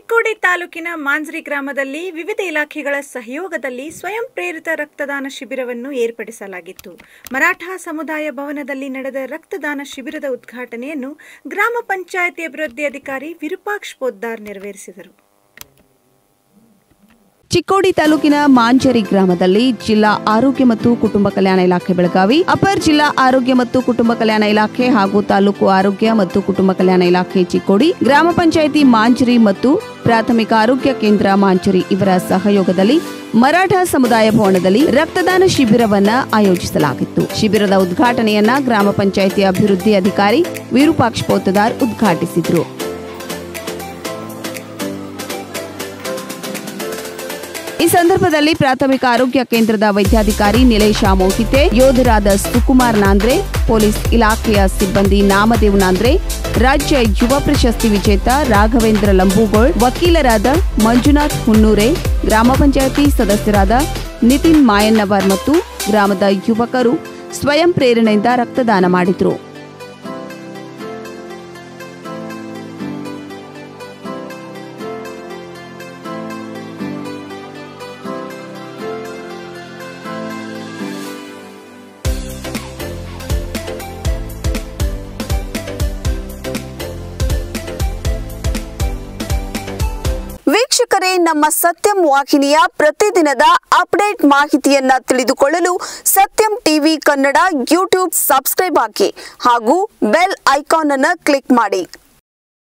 ಚಿಕ್ಕೋಡಿ ತಾಲೂಕಿನ ಮಾಂಜ್ರಿ ಗ್ರಾಮದಲ್ಲಿ ವಿವಿಧ ಇಲಾಖೆಗಳ ಸಹಯೋಗದಲ್ಲಿ ಸ್ವಯಂ ಪ್ರೇರಿತ ರಕ್ತದಾನ ಶಿಬಿರವನ್ನು ಏರ್ಪಡಿಸಲಾಗಿತ್ತು ಮರಾಠ ಸಮುದಾಯ ಭವನದಲ್ಲಿ ನಡೆದ ರಕ್ತದಾನ ಶಿಬಿರದ ಉದ್ಘಾಟನೆಯನ್ನು ಗ್ರಾಮ ಪಂಚಾಯತಿ ಅಭಿವೃದ್ಧಿ ಅಧಿಕಾರಿ ವಿರೂಪಾಕ್ಷ ಪೋದ್ದಾರ್ ನೆರವೇರಿಸಿದರು ಚಿಕ್ಕೋಡಿ ತಾಲೂಕಿನ ಮಾಂಜರಿ ಗ್ರಾಮದಲ್ಲಿ ಜಿಲ್ಲಾ ಆರೋಗ್ಯ ಮತ್ತು ಕುಟುಂಬ ಕಲ್ಯಾಣ ಇಲಾಖೆ ಬೆಳಗಾವಿ ಅಪರ್ ಜಿಲ್ಲಾ ಆರೋಗ್ಯ ಮತ್ತು ಕುಟುಂಬ ಕಲ್ಯಾಣ ಇಲಾಖೆ ಹಾಗೂ ತಾಲೂಕು ಆರೋಗ್ಯ ಮತ್ತು ಕುಟುಂಬ ಕಲ್ಯಾಣ ಇಲಾಖೆ ಚಿಕ್ಕೋಡಿ ಗ್ರಾಮ ಪಂಚಾಯಿತಿ ಮಾಂಜರಿ ಮತ್ತು ಪ್ರಾಥಮಿಕ ಆರೋಗ್ಯ ಕೇಂದ್ರ ಮಾಂಜರಿ ಇವರ ಸಹಯೋಗದಲ್ಲಿ ಮರಾಠ ಸಮುದಾಯ ಭವನದಲ್ಲಿ ರಕ್ತದಾನ ಶಿಬಿರವನ್ನ ಆಯೋಜಿಸಲಾಗಿತ್ತು ಶಿಬಿರದ ಉದ್ಘಾಟನೆಯನ್ನ ಗ್ರಾಮ ಪಂಚಾಯಿತಿ ಅಭಿವೃದ್ಧಿ ಅಧಿಕಾರಿ ವಿರೂಪಾಕ್ಷ ಪೋತದಾರ್ ಉದ್ಘಾಟಿಸಿದ್ರು ಈ ಸಂದರ್ಭದಲ್ಲಿ ಪ್ರಾಥಮಿಕ ಆರೋಗ್ಯ ಕೇಂದ್ರದ ವೈದ್ಯಾಧಿಕಾರಿ ನಿಲೇಶ ಮೋಹಿತೆ ಯೋಧರಾದ ಸುಕುಮಾರ್ ನಾಂದ್ರೆ ಪೊಲೀಸ್ ಇಲಾಖೆಯ ಸಿಬ್ಬಂದಿ ನಾಮದೇವ್ ನಾಂದ್ರೆ ರಾಜ್ಯ ಯುವ ಪ್ರಶಸ್ತಿ ವಿಜೇತ ರಾಘವೇಂದ್ರ ಲಂಬೂಗೋಳ್ ವಕೀಲರಾದ ಮಂಜುನಾಥ್ ಹುನ್ನೂರೆ ಗ್ರಾಮ ಪಂಚಾಯತಿ ಸದಸ್ಯರಾದ ನಿತಿನ್ ಮಾಯನ್ನವರ್ ಮತ್ತು ಗ್ರಾಮದ ಯುವಕರು ಸ್ವಯಂ ಪ್ರೇರಣೆಯಿಂದ ರಕ್ತದಾನ ಮಾಡಿದ್ರು ವೀಕ್ಷಕರೇ ನಮ್ಮ ಸತ್ಯಂ ವಾಹಿನಿಯ ಪ್ರತಿದಿನದ ಅಪ್ಡೇಟ್ ಮಾಹಿತಿಯನ್ನ ತಿಳಿದುಕೊಳ್ಳಲು Satyam TV Kannada YouTube subscribe ಹಾಕಿ ಹಾಗೂ ಬೆಲ್ ಐಕಾನ್ ಅನ್ನು ಕ್ಲಿಕ್ ಮಾಡಿ